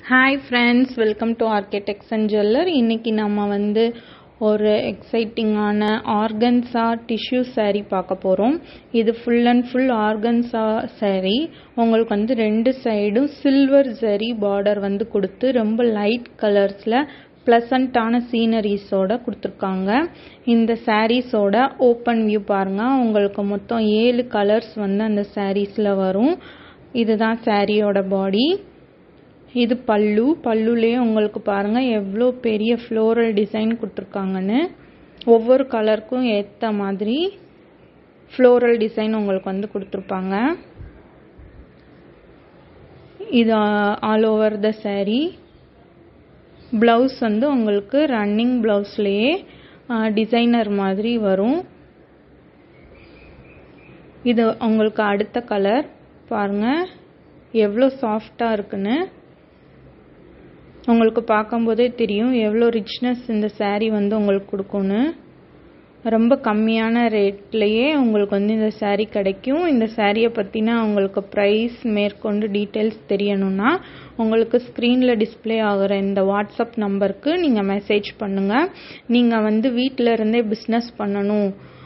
hi friends welcome to architects and jeweller இன்னைக்கு நம்ம வந்து ஒரு எக்ஸைட்டிங்கான ஆர்கன்ஸா டிஷ்யூ saree பார்க்க போகிறோம் இது full and full organza saree உங்களுக்கு வந்து ரெண்டு சைடும் சில்வர் ஜரி பார்டர் வந்து கொடுத்து ரொம்ப லைட் கலர்ஸில் ப்ளசண்ட்டான சீனரிஸோட கொடுத்துருக்காங்க இந்த சாரீஸோட ஓப்பன் வியூ பாருங்க உங்களுக்கு மொத்தம் ஏழு கலர்ஸ் வந்து அந்த சாரீஸில் வரும் இதுதான் சாரியோட பாடி இது பல்லு பல்லுலேயே உங்களுக்கு பாருங்க எவ்வளோ பெரிய ஃப்ளோரல் டிசைன் கொடுத்துருக்காங்கன்னு ஒவ்வொரு கலருக்கும் ஏற்ற மாதிரி ஃப்ளோரல் டிசைன் உங்களுக்கு வந்து கொடுத்துருப்பாங்க இது all over the saree blouse வந்து உங்களுக்கு ரன்னிங் ப்ளவுஸ்லேயே டிசைனர் மாதிரி வரும் இது உங்களுக்கு அடுத்த கலர் பாருங்க எவ்வளோ சாஃப்டாக இருக்குன்னு உங்களுக்கு பார்க்கும்போதே தெரியும் எவ்வளோ ரிச்னஸ் இந்த saree வந்து உங்களுக்கு கொடுக்கும்னு ரொம்ப கம்மியான ரேட்லேயே உங்களுக்கு வந்து இந்த saree கிடைக்கும் இந்த சாரியை பற்றின உங்களுக்கு ப்ரைஸ் மேற்கொண்டு டீட்டெயில்ஸ் தெரியணும்னா உங்களுக்கு ஸ்க்ரீனில் டிஸ்ப்ளே ஆகிற இந்த வாட்ஸ்அப் நம்பருக்கு நீங்கள் மெசேஜ் பண்ணுங்கள் நீங்கள் வந்து வீட்டில் இருந்தே பிஸ்னஸ் பண்ணணும்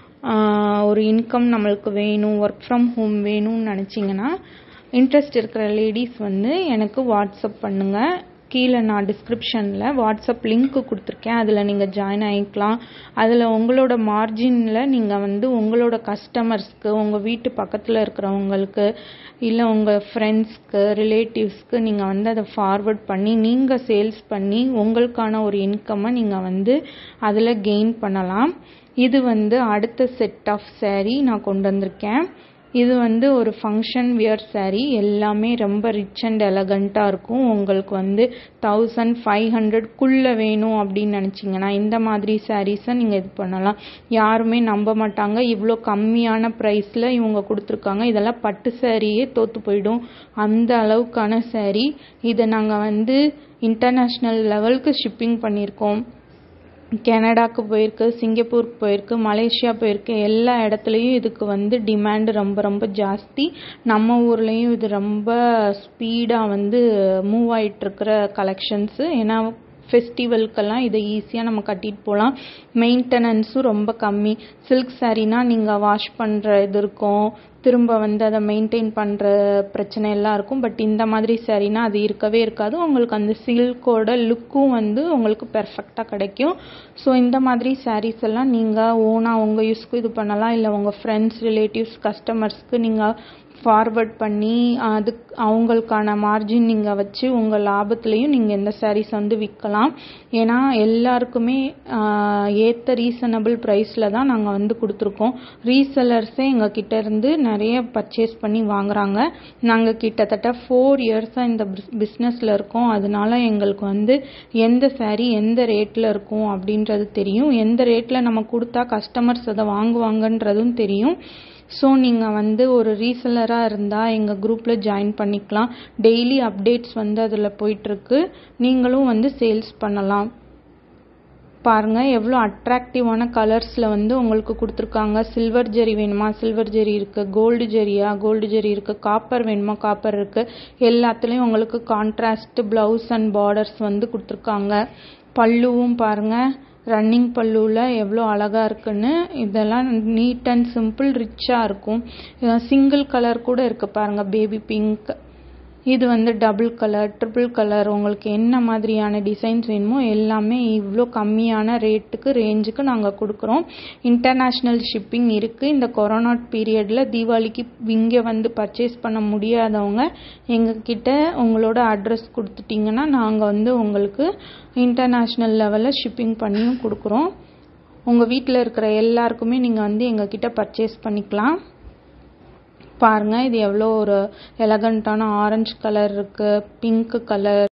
ஒரு இன்கம் நம்மளுக்கு வேணும் ஒர்க் ஃப்ரம் ஹோம் வேணும்னு நினச்சிங்கன்னா இன்ட்ரெஸ்ட் இருக்கிற லேடிஸ் வந்து எனக்கு வாட்ஸ்அப் பண்ணுங்கள் கீழே நான் டிஸ்கிரிப்ஷனில் வாட்ஸ்அப் லிங்க் கொடுத்துருக்கேன் அதில் நீங்கள் ஜாயின் ஆகிக்கலாம் அதில் உங்களோட மார்ஜினில் நீங்கள் வந்து உங்களோட கஸ்டமர்ஸ்க்கு உங்கள் வீட்டு பக்கத்தில் இருக்கிறவங்களுக்கு இல்லை உங்கள் ஃப்ரெண்ட்ஸ்க்கு ரிலேட்டிவ்ஸ்க்கு நீங்கள் வந்து அதை ஃபார்வர்ட் பண்ணி நீங்கள் சேல்ஸ் பண்ணி உங்களுக்கான ஒரு இன்கம்மை நீங்கள் வந்து அதில் கெயின் பண்ணலாம் இது வந்து அடுத்த செட் ஆஃப் saree நான் கொண்டு வந்திருக்கேன் இது வந்து ஒரு ஃபங்க்ஷன் வியர் saree எல்லாமே ரொம்ப ரிச் அண்ட் எலகண்ட்டாக இருக்கும் உங்களுக்கு வந்து தௌசண்ட் ஃபைவ் ஹண்ட்ரட்குள்ளே வேணும் அப்படின்னு நினச்சிங்கன்னா இந்த மாதிரி சாரீஸை நீங்கள் இது பண்ணலாம் யாருமே நம்ப மாட்டாங்க இவ்வளோ கம்மியான ப்ரைஸில் இவங்க கொடுத்துருக்காங்க இதெல்லாம் பட்டு சாரியே தோற்று போயிடும் அந்த அளவுக்கான saree இதை நாங்கள் வந்து இன்டர்நேஷ்னல் லெவலுக்கு ஷிப்பிங் பண்ணியிருக்கோம் கனடாக்கு போயிருக்கு சிங்கப்பூருக்கு போயிருக்கு மலேசியா போயிருக்கு எல்லா இடத்துலையும் இதுக்கு வந்து டிமாண்ட் ரொம்ப ரொம்ப ஜாஸ்தி நம்ம ஊர்லேயும் இது ரொம்ப ஸ்பீடாக வந்து மூவ் ஆகிட்டுருக்கிற கலெக்ஷன்ஸு ஏன்னா ஃபெஸ்டிவல்க்கெல்லாம் இதை ஈஸியாக நம்ம கட்டிட்டு போகலாம் மெயின்டெனன்ஸும் ரொம்ப கம்மி சில்க் சாரீனா நீங்கள் வாஷ் பண்ணுற இது இருக்கும் திரும்ப வந்து அதை மெயின்டைன் பண்ணுற பிரச்சனை எல்லாம் இருக்கும் பட் இந்த மாதிரி சாரீனா அது இருக்கவே இருக்காது உங்களுக்கு அந்த சில்கோட லுக்கும் வந்து உங்களுக்கு பெர்ஃபெக்டாக கிடைக்கும் ஸோ இந்த மாதிரி சாரீஸ் எல்லாம் நீங்கள் ஓனாக உங்கள் யூஸ்க்கு இது பண்ணலாம் இல்லை உங்கள் ஃப்ரெண்ட்ஸ் ரிலேட்டிவ்ஸ் கஸ்டமர்ஸ்க்கு நீங்கள் ஃபார்வர்ட் பண்ணி அதுக்கு அவங்களுக்கான மார்ஜின் நீங்கள் வச்சு உங்கள் லாபத்துலேயும் நீங்கள் இந்த சாரீஸ் வந்து விற்கலாம் ஏன்னா எல்லாருக்குமே ஏற்ற ரீசனபிள் ப்ரைஸில் தான் நாங்கள் வந்து கொடுத்துருக்கோம் ரீசெல்லர்ஸே எங்கள் கிட்ட இருந்து நிறைய பர்ச்சேஸ் பண்ணி வாங்குறாங்க நாங்கள் கிட்டத்தட்ட ஃபோர் இயர்ஸாக இந்த பிஸ்னஸில் இருக்கோம் அதனால எங்களுக்கு வந்து எந்த சாரீ எந்த ரேட்டில் இருக்கும் அப்படின்றது தெரியும் எந்த ரேட்டில் நம்ம கொடுத்தா கஸ்டமர்ஸ் அதை வாங்குவாங்கன்றதும் தெரியும் ஸோ நீங்கள் வந்து ஒரு ரீசெல்லராக இருந்தால் எங்கள் குரூப்பில் ஜாயின் பண்ணிக்கலாம் டெய்லி அப்டேட்ஸ் வந்து அதில் போயிட்டுருக்கு நீங்களும் வந்து சேல்ஸ் பண்ணலாம் பாருங்கள் எவ்வளோ அட்ராக்டிவான கலர்ஸில் வந்து உங்களுக்கு கொடுத்துருக்காங்க சில்வர் ஜெரி வேணுமா சில்வர் ஜெரி இருக்குது கோல்டு ஜெரியா கோல்டு ஜெரி இருக்குது காப்பர் வேணுமா காப்பர் இருக்குது எல்லாத்துலேயும் உங்களுக்கு கான்ட்ராஸ்ட் ப்ளவுஸ் அண்ட் பார்டர்ஸ் வந்து கொடுத்துருக்காங்க பல்லுவும் பாருங்கள் ரன்னிங் பல்லுவில் எவ்வளோ அழகாக இருக்குன்னு இதெல்லாம் நீட் அண்ட் சிம்பிள் ரிச்சாக இருக்கும் சிங்கிள் கலர் கூட இருக்குது பாருங்கள் பேபி பிங்க் இது வந்து டபுள் கலர் ட்ரிபிள் கலர் உங்களுக்கு என்ன மாதிரியான டிசைன்ஸ் வேணுமோ எல்லாமே இவ்வளோ கம்மியான ரேட்டுக்கு ரேஞ்சுக்கு நாங்கள் கொடுக்குறோம் இன்டர்நேஷ்னல் ஷிப்பிங் இருக்குது இந்த கொரோனா பீரியடில் தீபாவளிக்கு இங்கே வந்து பர்ச்சேஸ் பண்ண முடியாதவங்க எங்ககிட்ட உங்களோட அட்ரஸ் கொடுத்துட்டிங்கன்னா நாங்கள் வந்து உங்களுக்கு இன்டர்நேஷ்னல் லெவலில் ஷிப்பிங் பண்ணியும் கொடுக்குறோம் உங்கள் வீட்டில் இருக்கிற எல்லாருக்குமே நீங்கள் வந்து எங்ககிட்ட பர்ச்சேஸ் பண்ணிக்கலாம் பாருங்கள் இது எவ்வளோ ஒரு எலகண்ட்டான ஆரஞ்சு கலர் இருக்குது பிங்க் கலர்